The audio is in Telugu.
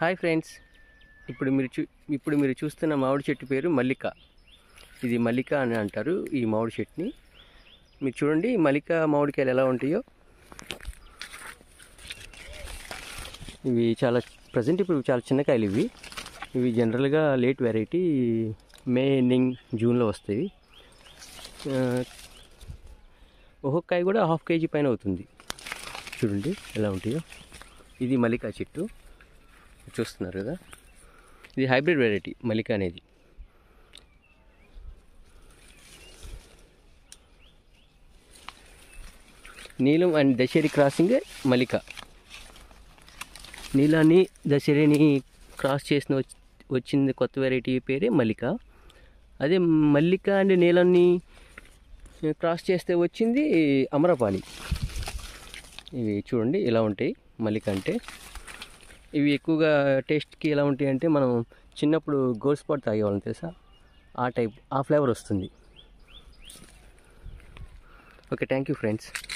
హాయ్ ఫ్రెండ్స్ ఇప్పుడు మీరు చూ ఇప్పుడు మీరు చూస్తున్న మామిడి చెట్టు పేరు మల్లిక ఇది మల్లిక అని అంటారు ఈ మామిడి చెట్టుని మీరు చూడండి ఈ మల్లిక మామిడికాయలు ఎలా ఉంటాయో ఇవి చాలా ప్రజెంట్ ఇప్పుడు చాలా చిన్న కాయలు ఇవి ఇవి జనరల్గా లేట్ వెరైటీ మే ఎండింగ్ జూన్లో వస్తాయి ఆ, ఒక్కొక్క కాయ కూడా హాఫ్ కేజీ పైన అవుతుంది చూడండి ఎలా ఉంటాయో ఇది మల్లికా చెట్టు చూస్తున్నారు కదా ఇది హైబ్రిడ్ వెరైటీ మల్లిక అనేది నీలం అండ్ దశేరి క్రాసింగ్ మల్లిక నీలాన్ని దశేరిని క్రాస్ చేసిన వచ్చి- వచ్చింది కొత్త వెరైటీ పేరే మల్లిక అదే మల్లిక అండ్ నీలాన్ని క్రాస్ చేస్తే వచ్చింది అమరపాలి ఇవి చూడండి ఇలా ఉంటాయి మల్లిక అంటే ఇవి ఎక్కువగా టేస్ట్కి ఎలా ఉంటాయి అంటే మనం చిన్నప్పుడు గోల్ స్పాట్ తాగేవాళ్ళం తెలుసా ఆ టైప్ ఆ ఫ్లేవర్ వస్తుంది ఓకే థ్యాంక్ యూ ఫ్రెండ్స్